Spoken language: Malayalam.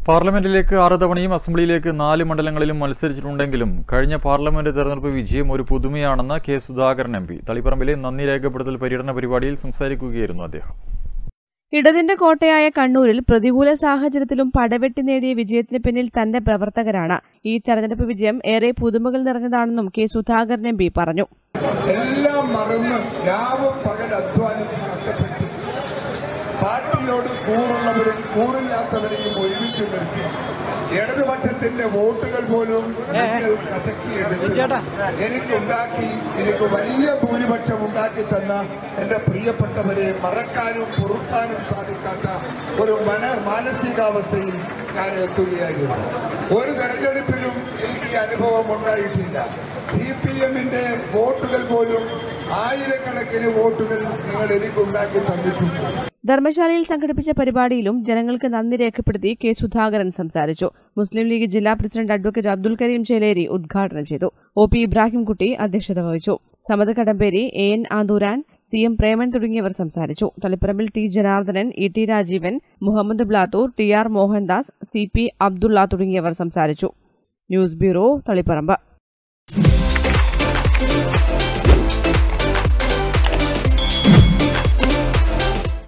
പാർലമെന്റിലേക്ക് ആറ് തവണയും അസംബ്ലിയിലേക്ക് നാല് മണ്ഡലങ്ങളിലും മത്സരിച്ചിട്ടുണ്ടെങ്കിലും കഴിഞ്ഞ പാർലമെന്റ് തെരഞ്ഞെടുപ്പ് വിജയം ഒരു പുതുമയാണെന്ന് കെ സുധാകരൻ എം പി തളിപ്പറമ്പിലെ നന്ദി രേഖപ്പെടുത്തൽ പര്യടന പരിപാടിയിൽ സംസാരിക്കുകയായിരുന്നു അദ്ദേഹം ഇടതിന്റെ കോട്ടയായ കണ്ണൂരിൽ പ്രതികൂല സാഹചര്യത്തിലും പടവെട്ടി നേടിയ വിജയത്തിന് പിന്നിൽ തന്റെ പ്രവർത്തകരാണ് ഈ തെരഞ്ഞെടുപ്പ് വിജയം ഏറെ പുതുമകൾ നിറഞ്ഞതാണെന്നും കെ സുധാകരൻ എം പി പറഞ്ഞു എല്ലാം മറന്ന് രാവ് പകൽ അധ്വാനിച്ച് കഷ്ടപ്പെട്ട് പാർട്ടിയോട് കൂറുള്ളവരും കൂറില്ലാത്തവരെയും ഒരുമിച്ച് നിർത്തി ഇടതുപക്ഷത്തിന്റെ വോട്ടുകൾ പോലും നിങ്ങൾ കസക്കിയെടുത്ത് എനിക്കുണ്ടാക്കി എനിക്ക് വലിയ ഭൂരിപക്ഷം ഉണ്ടാക്കി തന്ന എന്റെ പ്രിയപ്പെട്ടവരെ മറക്കാനും പൊറുക്കാനും സാധിക്കാത്ത ഒരു മന മാനസികാവസ്ഥയിൽ ഞാൻ എത്തുകയായിരുന്നു ഒരു തെരഞ്ഞെടുപ്പിലും എനിക്ക് ഈ അനുഭവം ഉണ്ടായിട്ടില്ല സി പി എമ്മിന്റെ വോട്ടുകൾ പോലും ആയിരക്കണക്കിന് വോട്ടുകൾ നിങ്ങൾ എനിക്കുണ്ടാക്കി തന്നിട്ടുണ്ട് ധർമ്മശാലയിൽ സംഘടിപ്പിച്ച പരിപാടിയിലും ജനങ്ങൾക്ക് നന്ദി രേഖപ്പെടുത്തി കെ സുധാകരൻ സംസാരിച്ചു മുസ്ലിം ലീഗ് ജില്ലാ പ്രസിഡന്റ് അഡ്വക്കേറ്റ് അബ്ദുൽ കരീം ചേലേരി ഉദ്ഘാടനം ചെയ്തു ഒ പി ഇബ്രാഹിംകുട്ടി അധ്യക്ഷത വഹിച്ചു Samad Kadamberi A N Anthooran C M Preman തുടങ്ങിയവർ സംസാരിച്ചു തളിപ്പറമ്പിൽ T Janardhanan E T Rajeevan Muhammad Blathur T R Mohandas C P Abdulla തുടങ്ങിയവർ സംസാരിച്ചു ന്യൂസ് ബ്യൂറോ തളിപ്പറമ്പ്